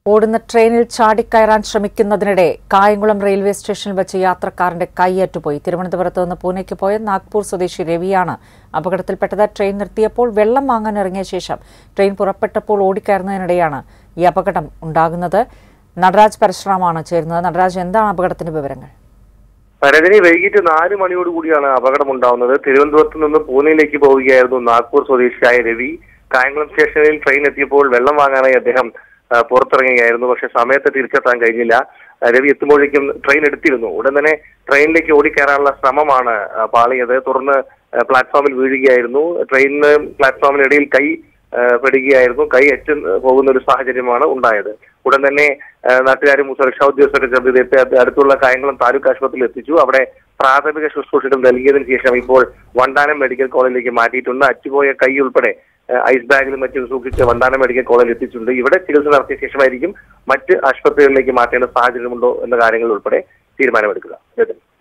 ഓടുന്ന ട്രെയിനിൽ ചാടിക്കയറാൻ ശ്രമിക്കുന്നതിനിടെ കായംകുളം റെയിൽവേ സ്റ്റേഷനിൽ വെച്ച് യാത്രക്കാരന്റെ കൈയേറ്റുപോയി തിരുവനന്തപുരത്ത് നിന്ന് പൂനെക്ക് പോയ നാഗ്പൂർ സ്വദേശി രവിയാണ് അപകടത്തിൽപ്പെട്ടത് ട്രെയിൻ നിർത്തിയപ്പോൾ വെള്ളം വാങ്ങാൻ ഇറങ്ങിയ ശേഷം ട്രെയിൻ പുറപ്പെട്ടപ്പോൾ ഓടിക്കയറുന്നതിനിടെയാണ് ഈ അപകടം ഉണ്ടാകുന്നത് നടരാജ് പരശുറാമാണ് ചേരുന്നത് നടരാജ് എന്താണ് അപകടത്തിന്റെ വിവരങ്ങൾ രജനി വൈകിട്ട് നാല് മണിയോടുകൂടിയാണ് അപകടമുണ്ടാവുന്നത് തിരുവനന്തപുരത്ത് നിന്ന് പൂനെയിലേക്ക് പോവുകയായിരുന്നു നാഗ്പൂർ സ്വദേശിയായ രവി കായംകുളം സ്റ്റേഷനിൽ ട്രെയിൻ എത്തിയപ്പോൾ വെള്ളം വാങ്ങാനായി അദ്ദേഹം ആ, പുറത്തിറങ്ങുകയായിരുന്നു പക്ഷെ സമയത്ത് തിരിച്ചെത്താൻ കഴിഞ്ഞില്ല ആ, രവി എത്തുമ്പോഴേക്കും ട്രെയിൻ എടുത്തിരുന്നു ഉടൻ തന്നെ ട്രെയിനിലേക്ക് ഓടിക്കയറാനുള്ള ശ്രമമാണ് ആ, പാളിയത് തുടർന്ന് ആ, പ്ലാറ്റ്ഫോമിൽ വീഴുകയായിരുന്നു ട്രെയിനിന് പ്ലാറ്റ്ഫോമിനിടയിൽ കൈ ആ, പെടുകയായിരുന്നു കൈ എറ്റ് പോകുന്ന ഒരു സാഹചര്യമാണ് ഉണ്ടായത് ഉടൻ തന്നെ ആ, നാട്ടുകാരും സുരക്ഷാ ഉദ്യോഗസ്ഥരൊക്കെ ചേർന്ന് ഇദ്ദേഹത്തെ അത് അടുത്തുള്ള കായംകുളം താലൂക്ക് ആശുപത്രിയിൽ എത്തിച്ചു അവിടെ പ്രാഥമിക ശുശ്രൂഷകൾ നൽകിയതിനു ശേഷം ഇപ്പോൾ വണ്ടാനം മെഡിക്കൽ കോളേജിലേക്ക് മാറ്റിയിട്ടുണ്ട് അറ്റുപോയ കൈ ഉൾപ്പെടെ ആ, ഐസ് ബാഗിലും മറ്റും സൂക്ഷിച്ച് വണ്ടാനം മെഡിക്കൽ കോളേജിൽ എത്തിച്ചിട്ടുണ്ട് ഇവിടെ ചികിത്സ നടത്തിയ ശേഷമായിരിക്കും മറ്റ് ആശുപത്രികളിലേക്ക് മാറ്റേണ്ട സാഹചര്യമുണ്ടോ എന്ന കാര്യങ്ങൾ ഉൾപ്പെടെ തീരുമാനമെടുക്കുക ജതിൻ.